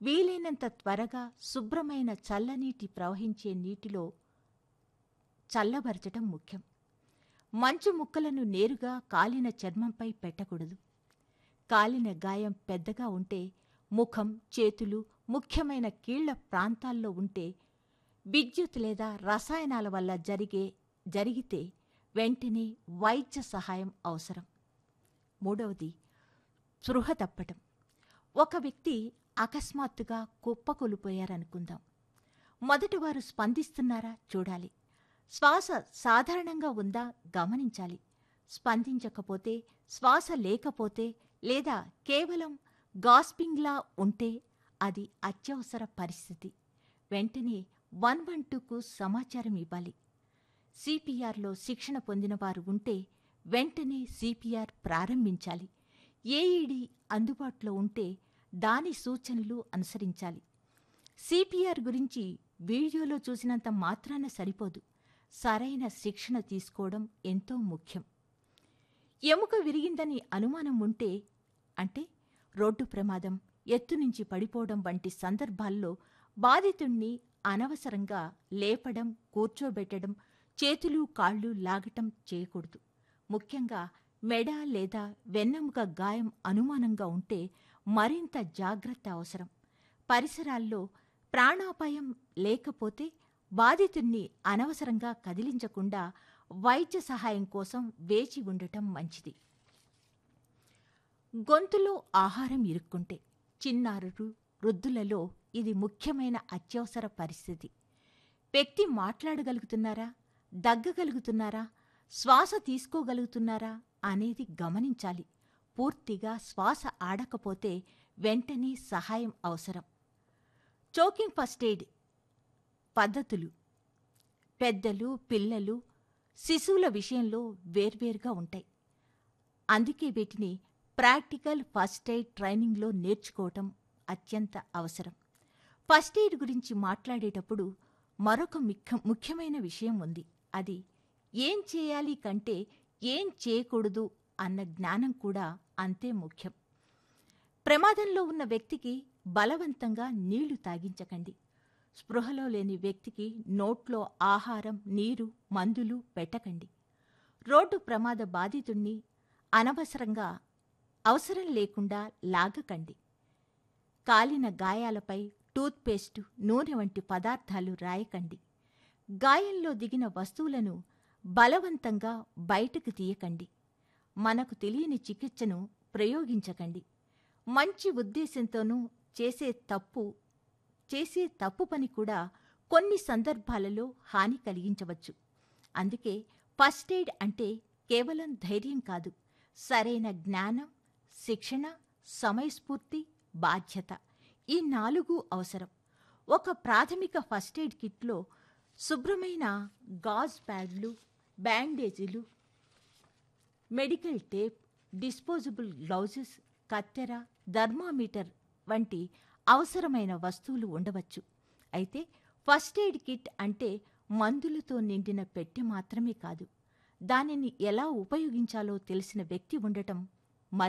వీలైనంత త్వరగా శుభ్రమైన చల్లనీటి ప్రవహించే నీటిలో చల్లబరచటం ముఖ్యం మంచు ముక్కలను నేరుగా కాలిన చర్మంపై పెట్టకూడదు కాలిన గాయం పెద్దగా ఉంటే ముఖం చేతులు ముఖ్యమైన కీళ్ల ప్రాంతాల్లో ఉంటే విద్యుత్ లేదా రసాయనాల వల్ల జరిగే జరిగితే వెంటనే వైద్య సహాయం అవసరం మూడవది స్పృహ తప్పటం ఒక వ్యక్తి అకస్మాత్తుగా కుప్పకొలిపోయారనుకుందాం మొదట వారు స్పందిస్తున్నారా చూడాలి శ్వాస సాధారణంగా ఉందా గమనించాలి స్పందించకపోతే శ్వాస లేకపోతే లేదా కేవలం గాస్పింగ్లా ఉంటే అది అత్యవసర పరిస్థితి వెంటనే వన్ వన్ టూకు సమాచారం ఇవ్వాలి సిపిఆర్లో శిక్షణ పొందిన వారు ఉంటే వెంటనే సిపిఆర్ ప్రారంభించాలి ఏఈడి అందుబాటులో ఉంటే దాని సూచనలు అనుసరించాలి సిపిఆర్ గురించి వీడియోలో చూసినంత మాత్రాన సరిపోదు సరైన శిక్షణ తీసుకోవడం ఎంతో ముఖ్యం ఎముక విరిగిందని అనుమానం ఉంటే అంటే రోడ్డు ప్రమాదం ఎత్తు నుంచి పడిపోవడం వంటి సందర్భాల్లో బాధితుణ్ణి అనవసరంగా లేపడం కూర్చోబెట్టడం చేతులు కాళ్ళు లాగటం చేయకూడదు ముఖ్యంగా మెడ లేదా వెన్నెముక గాయం అనుమానంగా ఉంటే మరింత జాగ్రత్త అవసరం పరిసరాల్లో ప్రాణాపాయం లేకపోతే బాధితుణ్ణి అనవసరంగా కదిలించకుండా వైద్య సహాయం కోసం వేచి ఉండటం మంచిది గొంతులో ఆహారం ఇరుక్కుంటే చిన్నారులు వృద్ధులలో ఇది ముఖ్యమైన అత్యవసర పరిస్థితి వ్యక్తి మాట్లాడగలుగుతున్నారా దగ్గగలుగుతున్నారా శ్వాస తీసుకోగలుగుతున్నారా అనేది గమనించాలి పూర్తిగా శ్వాస ఆడకపోతే వెంటనే సహాయం అవసరం చోకింగ్ ఫస్ట్ ఎయిడ్ పద్ధతులు పెద్దలు పిల్లలు శిశువుల విషయంలో వేర్వేరుగా ఉంటాయి అందుకే వీటిని ప్రాక్టికల్ ఫస్ట్ ఎయిడ్ ట్రైనింగ్లో నేర్చుకోవటం అత్యంత అవసరం ఫస్ట్ ఎయిడ్ గురించి మాట్లాడేటప్పుడు మరొక ముఖ్య ముఖ్యమైన విషయం ఉంది అది ఏం చేయాలి కంటే ఏం చేయకూడదు అన్న జ్ఞానం కూడా అంతే ముఖ్యం ప్రమాదంలో ఉన్న వ్యక్తికి బలవంతంగా నీళ్లు తాగించకండి స్పృహలో లేని వ్యక్తికి నోట్లో ఆహారం నీరు మందులు పెట్టకండి రోడ్డు ప్రమాద బాధితుణ్ణి అనవసరంగా అవసరం లేకుండా లాగకండి కాలిన గాయాలపై టూత్పేస్ట్ నూనె వంటి పదార్థాలు రాయకండి గాయంలో దిగిన వస్తువులను బలవంతంగా బయటకు తీయకండి మనకు తెలియని చికిత్సను ప్రయోగించకండి మంచి ఉద్దేశంతోనూ చేసే తప్పు చేసే తప్పు పని కూడా కొన్ని సందర్భాలలో హాని కలిగించవచ్చు అందుకే ఫస్ట్ ఎయిడ్ అంటే కేవలం ధైర్యం కాదు సరైన జ్ఞానం శిక్షణ సమయస్ఫూర్తి బాధ్యత ఈ నాలుగు అవసరం ఒక ప్రాథమిక ఫస్ట్ ఎయిడ్ కిట్లో శుభ్రమైన గాజ్ ప్యాడ్లు బ్యాండేజీలు మెడికల్ టేప్ డిస్పోజబుల్ గ్లౌజెస్ కత్తెర థర్మామీటర్ వంటి అవసరమైన వస్తువులు ఉండవచ్చు అయితే ఫస్ట్ ఎయిడ్ కిట్ అంటే మందులతో నిండిన పెట్టె మాత్రమే కాదు దానిని ఎలా ఉపయోగించాలో తెలిసిన వ్యక్తి ఉండటం